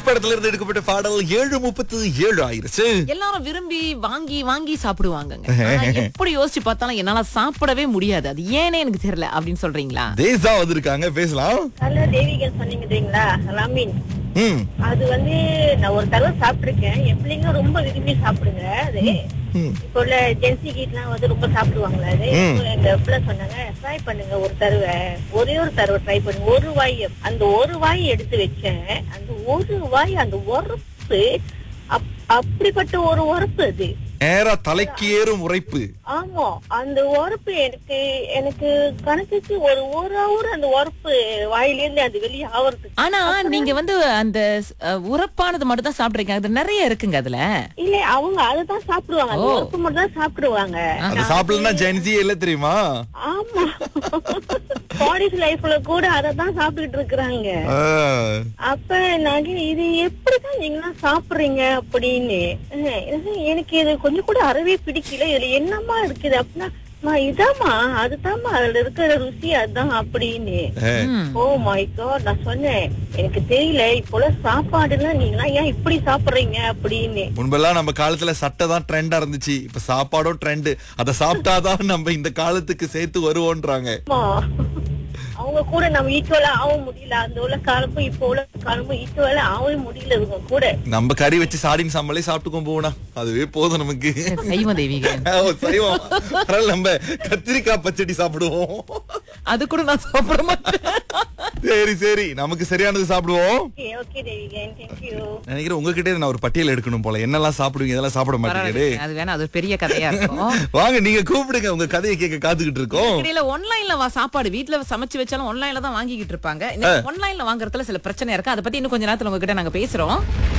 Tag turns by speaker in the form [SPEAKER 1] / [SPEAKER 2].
[SPEAKER 1] படத்துல இருந்து எடுக்கப்பட்ட பாடல் ஏழு முப்பத்து ஏழு ஆயிருச்சு
[SPEAKER 2] எல்லாரும் விரும்பி வாங்கி வாங்கி சாப்பிடுவாங்கங்க ஆனா எப்படி யோசிச்சு பார்த்தாலும் என்னால சாப்பிடவே முடியாது அது ஏனே எனக்கு தெரியல அப்படின்னு சொல்றீங்களா
[SPEAKER 1] தேசா வந்திருக்காங்க பேசலாம்
[SPEAKER 3] ஹலோ தேவிகன் சொன்னீங்க தெரியுங்களா ரமீன்
[SPEAKER 1] ம்
[SPEAKER 3] அது வந்து நான் ஒரு தடவை சாப்பிட்டிருக்கேன் என் பிள்ளைங்க ரொம்ப விரும்பி சாப்பிடுங்க அது
[SPEAKER 1] ம்.
[SPEAKER 3] இப்போ உள்ள ஜென்சி கீட்லாம் வந்து ரொம்ப சாப்பிடுவாங்களா அது
[SPEAKER 1] ம்.
[SPEAKER 3] இப்போ எங்க பிள்ளை சொன்னாங்க ட்ரை பண்ணுங்க ஒரு தடவை ஒரே ஒரு தடவை ட்ரை பண்ணுங்க ஒரு வாய் அந்த ஒரு வாய் எடுத்து வச்சேன் அந்த ஒரு வாய் அந்த உரப்பு அப்- அப்படிப்பட்ட ஒரு உரப்பு அது
[SPEAKER 1] நேரா தலைக்கு ஏறும் உரைப்பு
[SPEAKER 3] ஆமா அந்த உரப்பு எனக்கு எனக்கு கணக்குக்கு ஒரு ஒரு ஹவர் அந்த உரப்பு வாயிலிருந்து அது வெளியே ஆவறதுக்கு
[SPEAKER 2] ஆனா நீங்க வந்து அந்த அஹ், உரப்பானது மட்டும் தான் சாப்பிடுறீங்க அது நிறைய இருக்குங்க அதுல
[SPEAKER 3] இல்ல அவங்க அதுதான் சாப்பிடுவாங்க அந்த
[SPEAKER 2] ஓ.
[SPEAKER 3] உரப்பு மட்டும் தான் சாப்பிடுவாங்க
[SPEAKER 1] அது சாப்பிடலன்னா ஜென்சியே இல்ல தெரியுமா
[SPEAKER 3] ஆமா காலேஜ் லைஃப்ல கூட அததான் சாப்பிட்டுட்டு இருக்கிறாங்க
[SPEAKER 1] ஆ.
[SPEAKER 3] அப்ப நாங்க இது எப்படிதான் நீங்களாம் சாப்பிடுறீங்க அப்படின்னு அஹ், எனக்கு- எனக்கு இது கொஞ்சம் கூட அறவே பிடிக்கல இதுல என்னமா இருக்குது அப்படின்னா "அம்மா, இதாம்மா அதுதாம்மா அதுல இருக்கிற ருசி அதான் அப்படின்னு
[SPEAKER 2] ம்.
[SPEAKER 3] ஓ மை காட் நான் சொன்னேன் எனக்கு தெரியல இப்போல சாப்பாடுலாம் நீங்களாம் ஏன் இப்படி சாப்பிடுறீங்க அப்படின்னு
[SPEAKER 1] முன்பெல்லாம் நம்ம காலத்துல சட்டை தான் ட்ரெண்டா இருந்துச்சு இப்ப சாப்பாடும் ட்ரெண்ட் அத சாப்பிட்டாதான் நம்ம இந்த காலத்துக்கு சேர்த்து வருவோன்றாங்க
[SPEAKER 3] ஆமா. அவங்க கூட நம்ம ஈக்குவலா ஆக முடியல அந்த உள்ள காலமும் இப்போ உள்ள காலமும் ஈக்குவலா ஆகவே முடியல இவங்க கூட
[SPEAKER 1] நம்ம கறி வச்சு சாடின் சாம்பலே சாப்பிட்டுக்கோ போனா அதுவே போதும் நமக்கு
[SPEAKER 2] சைவம் தெய்வீக
[SPEAKER 1] ஓ, சைவம் அதனால நம்ம கத்திரிக்காய் பச்சடி சாப்பிடுவோம்
[SPEAKER 2] அது கூட நான் சாப்பிட மாட்டேன்
[SPEAKER 1] சரி சரி நமக்கு சரியானது சாப்பிடுவோம்
[SPEAKER 3] ஓகே ஓகே தேவிகன் தேங்க்யூ
[SPEAKER 1] நினைக்கிறேன் உங்ககிட்ட நான் ஒரு பட்டியல் எடுக்கணும் போல என்னெல்லாம் சாப்பிடுவீங்க இதெல்லாம் சாப்பிட மாட்டீங்க
[SPEAKER 2] அது வேணா அது ஒரு பெரிய கதையா இருக்கும்
[SPEAKER 1] வாங்க நீங்க கூப்பிடுங்க உங்க கதையை கேட்க காத்துக்கிட்டு இருக்கோம்
[SPEAKER 2] இடையில ஒன்லைன்ல வா சாப்பாடு வீட்ல சமைச்சு வச்சாலும் ஒன்லைன்ல தான் வாங்கிக்கிட்டு இருப்பாங்க இந்த ஒன்லைன்ல வாங்குறதுல சில பிரச்சனை இருக்கு அதை பத்தி இன்னும் கொஞ்ச நேரத்துல உங்ககிட்ட நாங்க பேசுறோம்